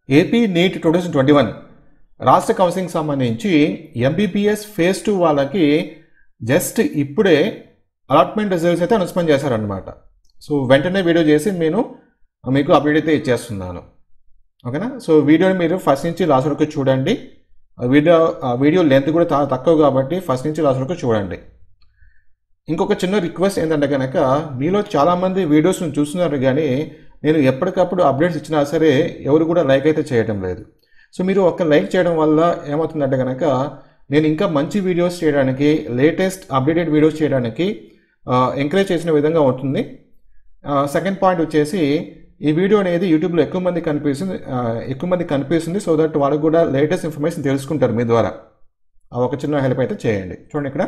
AP NEET two thousand twenty one రాష్ట్ర counselling సంబంధించి MBBS phase two వాళ్ళకి just ఇప్పుడే అలాట్మెంట్ రిజల్ట్స్ అయితే అనౌన్స్మెంట్ చేశారనమాట సో వెంటనే వీడియో చేసి నేను మీకు అప్డేట్ అయితే ఇచ్చేస్తున్నాను ఓకేనా సో వీడియోని మీరు ఫస్ట్ నుంచి లాస్ట్ వరకు చూడండి ఆ వీడియో ఆ వీడియో లెంత్ కూడా చాలా తక్కువ కాబట్టి ఫస్ట్ నుంచి లాస్ట్ వరకు చూడండి ఇంకొక చిన్న రిక్వెస్ట్ ఏంటంటే కనుక మీలో చాలామంది వీడియోస్ని చూస్తున్నారు కానీ నేను ఎప్పటికప్పుడు అప్డేట్స్ ఇచ్చినా సరే ఎవరు కూడా లైక్ అయితే చేయడం లేదు సో మీరు ఒక లైక్ చేయడం వల్ల ఏమవుతుందంటే కనుక నేను ఇంకా మంచి వీడియోస్ చేయడానికి లేటెస్ట్ అప్డేటెడ్ వీడియోస్ చేయడానికి ఎంకరేజ్ చేసిన విధంగా ఉంటుంది సెకండ్ పాయింట్ వచ్చేసి ఈ వీడియో అనేది యూట్యూబ్లో ఎక్కువ మంది కనిపిస్తుంది ఆ, ఎక్కువ మంది కనిపిస్తుంది సో దట్ వాళ్ళకు కూడా లేటెస్ట్ ఇన్ఫర్మేషన్ తెలుసుకుంటారు మీ ద్వారా ఆ ఒక చిన్న హెల్ప్ అయితే చేయండి చూడండి ఇక్కడ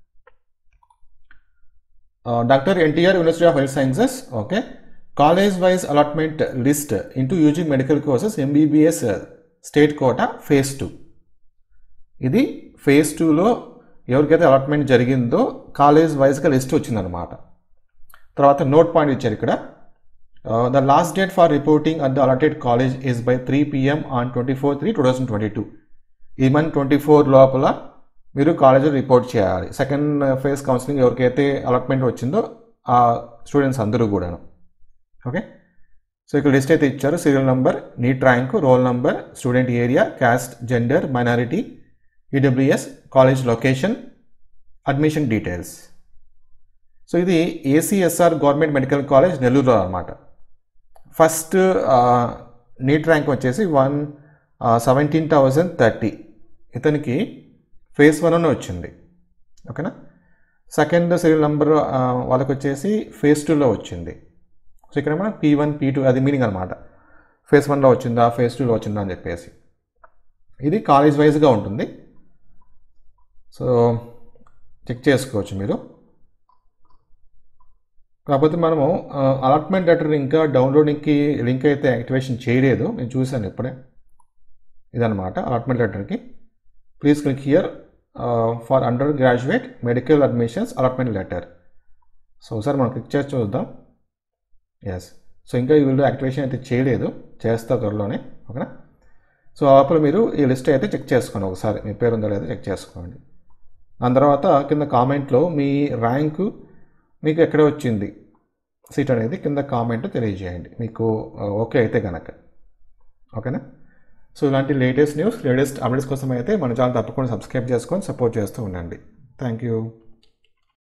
doctor NTR university of health sciences okay college wise allotment list into UG medical courses MBBS state quota phase two ఇది ఫేజ్ టూలో ఎవరికైతే అలాట్మెంట్ జరిగిందో కాలేజ్ వైజ్గా లిస్ట్ వచ్చిందనమాట తర్వాత నోట్ పాయింట్ ఇచ్చారు ఇక్కడ the last date for reporting at the allotted college is by three PM on twenty four three two thousand twenty two ఈ మంత్ ట్వంటీ ఫోర్ లోపల మీరు కాలేజీలో రిపోర్ట్ చేయాలి సెకండ్ ఫేజ్ కౌన్సిలింగ్ ఎవరికైతే అలాట్మెంట్ వచ్చిందో ఆ స్టూడెంట్స్ అందరూ కూడాను ఓకే సో ఇక్కడ లిస్ట్ అయితే ఇచ్చారు serial number NEET rank roll number student area caste gender minority EWS college location admission details so ఇది ఏసీఎస్ఆర్ గవర్నమెంట్ మెడికల్ కాలేజ్ నెల్లూరులో అనమాట ఫస్ట్ నీట్ ర్యాంక్ వచ్చేసి వన్ సెవెంటీన్ థౌజండ్ థర్టీ ఇతనికి ఫేస్ వన్ వచ్చింది ఓకేనా సెకండ్ సీరియల్ నెంబర్ వాళ్ళకి వచ్చేసి face టూలో వచ్చింది సో ఇక్కడ మనం పీ వన్ పీ టూ అది మీనింగ్ అనమాట ఫేస్ వన్లో వచ్చిందా ఫేస్ టూలో వచ్చిందా అని చెప్పేసి ఇది కాలేజ్ వైజ్గా ఉంటుంది సో చెక్ చేసుకోవచ్చు మీరు కాకపోతే మనము అలాట్మెంట్ లెటర్ ఇంకా డౌన్లోడింగ్కి లింక్ అయితే యాక్టివేషన్ చేయలేదు నేను చూశాను ఇప్పుడే ఇదనమాట అలాట్మెంట్ లెటర్కి please click here for under graduate medical admissions allotment letter so ఒకసారి మనం క్లిక్ చేసి చూద్దాం ఎస్ సో ఇంకా ఈ వీళ్ళు యాక్టివేషన్ అయితే చేయలేదు చేస్తా త్వరలోనే ఓకేనా సో అప్పుడు మీరు ఈ లిస్ట్ అయితే చెక్ చేసుకోండి ఒకసారి మీ పేరు ఉందో లేదో చెక్ చేసుకోండి దాని తర్వాత కింద కామెంట్లో మీ ర్యాంకు మీకు ఎక్కడ వచ్చింది సీట్ అనేది కింద కామెంట్ తెలియజేయండి మీకు ఓకే అయితే కనుక ఓకేనా సో ఇలాంటి లేటెస్ట్ న్యూస్ లేటెస్ట్ అప్డేట్స్ కోసం అయితే మన ఛానల్ తప్పకుండా సబ్స్క్రైబ్ చేసుకొని సపోర్ట్ చేస్తూ ఉండండి థ్యాంక్ యూ